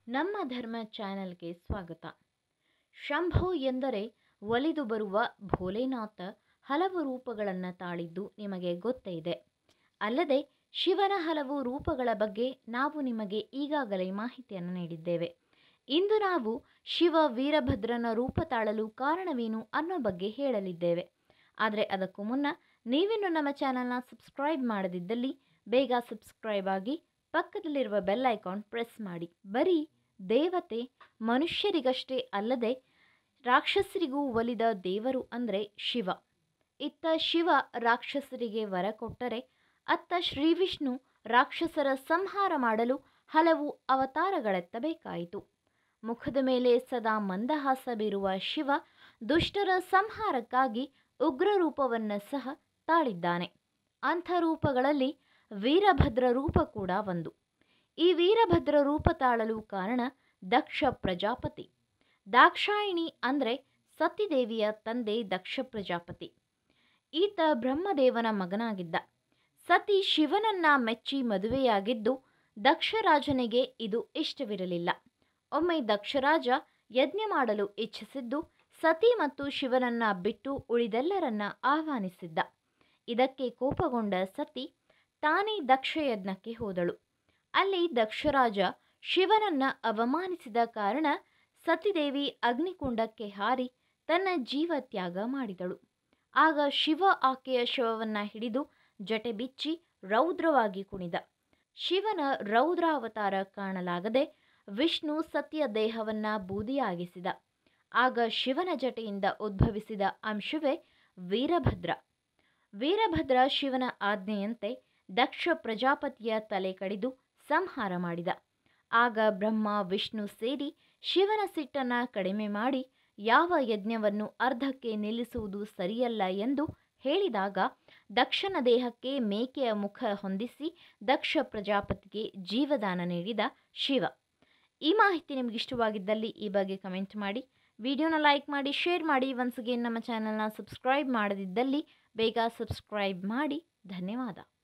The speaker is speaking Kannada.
ನಮ್ಮ ಧರ್ಮ ಚಾನೆಲ್ಗೆ ಸ್ವಾಗತ ಶಂಭು ಎಂದರೆ ಒಲಿದು ಬರುವ ಭೋಲೆನಾಥ ಹಲವು ರೂಪಗಳನ್ನು ತಾಳಿದ್ದು ನಿಮಗೆ ಗೊತ್ತೇ ಇದೆ ಅಲ್ಲದೆ ಶಿವನ ಹಲವು ರೂಪಗಳ ಬಗ್ಗೆ ನಾವು ನಿಮಗೆ ಈಗಾಗಲೇ ಮಾಹಿತಿಯನ್ನು ನೀಡಿದ್ದೇವೆ ಇಂದು ನಾವು ಶಿವ ವೀರಭದ್ರನ ರೂಪ ತಾಳಲು ಕಾರಣವೇನು ಅನ್ನೋ ಬಗ್ಗೆ ಹೇಳಲಿದ್ದೇವೆ ಆದರೆ ಅದಕ್ಕೂ ಮುನ್ನ ನೀವಿನ್ನು ನಮ್ಮ ಚಾನಲ್ನ ಸಬ್ಸ್ಕ್ರೈಬ್ ಮಾಡದಿದ್ದಲ್ಲಿ ಬೇಗ ಸಬ್ಸ್ಕ್ರೈಬ್ ಆಗಿ ಪಕ್ಕದಲ್ಲಿರುವ ಬೆಲ್ ಐಕಾನ್ ಪ್ರೆಸ್ ಮಾಡಿ ಬರೀ ದೇವತೆ ಮನುಷ್ಯರಿಗಷ್ಟೇ ಅಲ್ಲದೆ ರಾಕ್ಷಸರಿಗೂ ಒಲಿದ ದೇವರು ಅಂದರೆ ಶಿವ ಇತ್ತ ಶಿವ ರಾಕ್ಷಸರಿಗೆ ವರ ಕೊಟ್ಟರೆ ಅತ್ತ ಶ್ರೀವಿಷ್ಣು ರಾಕ್ಷಸರ ಸಂಹಾರ ಮಾಡಲು ಹಲವು ಅವತಾರಗಳೆತ್ತಬೇಕಾಯಿತು ಮುಖದ ಮೇಲೆ ಸದಾ ಮಂದಹಾಸ ಬೀರುವ ಶಿವ ದುಷ್ಟರ ಸಂಹಾರಕ್ಕಾಗಿ ಉಗ್ರ ರೂಪವನ್ನು ಸಹ ತಾಳಿದ್ದಾನೆ ಅಂಥ ರೂಪಗಳಲ್ಲಿ ವೀರಭದ್ರ ರೂಪ ಕೂಡ ಒಂದು ಈ ವೀರಭದ್ರ ರೂಪ ತಾಳಲು ಕಾರಣ ದಕ್ಷ ಪ್ರಜಾಪತಿ ದಾಕ್ಷಾಯಿಣಿ ಅಂದರೆ ಸತಿದೇವಿಯ ತಂದೆ ದಕ್ಷ ಪ್ರಜಾಪತಿ ಈತ ಬ್ರಹ್ಮದೇವನ ಮಗನಾಗಿದ್ದ ಸತಿ ಶಿವನನ್ನ ಮೆಚ್ಚಿ ಮದುವೆಯಾಗಿದ್ದು ದಕ್ಷರಾಜನಿಗೆ ಇದು ಇಷ್ಟವಿರಲಿಲ್ಲ ಒಮ್ಮೆ ದಕ್ಷರಾಜ ಯಜ್ಞ ಮಾಡಲು ಇಚ್ಛಿಸಿದ್ದು ಸತಿ ಮತ್ತು ಶಿವನನ್ನ ಬಿಟ್ಟು ಉಳಿದೆಲ್ಲರನ್ನ ಆಹ್ವಾನಿಸಿದ್ದ ಇದಕ್ಕೆ ಕೋಪಗೊಂಡ ಸತಿ ತಾನೇ ದಕ್ಷಯಜ್ಞಕ್ಕೆ ಹೋದಳು ಅಲ್ಲಿ ದಕ್ಷರಾಜ ಶಿವನನ್ನ ಅವಮಾನಿಸಿದ ಕಾರಣ ಸತಿದೇವಿ ಅಗ್ನಿಕುಂಡಕ್ಕೆ ಹಾರಿ ತನ್ನ ಜೀವ ತ್ಯಾಗ ಮಾಡಿದಳು ಆಗ ಶಿವ ಆಕೆಯ ಶವವನ್ನ ಹಿಡಿದು ಜಟೆ ಬಿಚ್ಚಿ ರೌದ್ರವಾಗಿ ಕುಣಿದ ಶಿವನ ರೌದ್ರಾವತಾರ ಕಾಣಲಾಗದೆ ವಿಷ್ಣು ಸತಿಯ ದೇಹವನ್ನ ಬೂದಿಯಾಗಿಸಿದ ಆಗ ಶಿವನ ಜಟೆಯಿಂದ ಉದ್ಭವಿಸಿದ ಅಂಶವೇ ವೀರಭದ್ರ ವೀರಭದ್ರ ಶಿವನ ಆಜ್ಞೆಯಂತೆ ದಕ್ಷ ಪ್ರಜಾಪತಿಯ ತಲೆ ಕಡಿದು ಸಂಹಾರ ಮಾಡಿದ ಆಗ ಬ್ರಹ್ಮ ವಿಷ್ಣು ಸೇರಿ ಶಿವನ ಸಿಟ್ಟನ್ನು ಕಡಿಮೆ ಮಾಡಿ ಯಾವ ಯಜ್ಞವನ್ನು ಅರ್ಧಕ್ಕೆ ನಿಲ್ಲಿಸುವುದು ಸರಿಯಲ್ಲ ಎಂದು ಹೇಳಿದಾಗ ದಕ್ಷನ ದೇಹಕ್ಕೆ ಮೇಕೆಯ ಮುಖ ಹೊಂದಿಸಿ ದಕ್ಷ ಪ್ರಜಾಪತಿಗೆ ಜೀವದಾನ ನೀಡಿದ ಶಿವ ಈ ಮಾಹಿತಿ ನಿಮ್ಗೆ ಇಷ್ಟವಾಗಿದ್ದಲ್ಲಿ ಈ ಬಗ್ಗೆ ಕಮೆಂಟ್ ಮಾಡಿ ವಿಡಿಯೋನ ಲೈಕ್ ಮಾಡಿ ಶೇರ್ ಮಾಡಿ ಒನ್ಸ್ ಅಗೇನ್ ನಮ್ಮ ಚಾನಲ್ನ ಸಬ್ಸ್ಕ್ರೈಬ್ ಮಾಡದಿದ್ದಲ್ಲಿ ಬೇಗ ಸಬ್ಸ್ಕ್ರೈಬ್ ಮಾಡಿ ಧನ್ಯವಾದ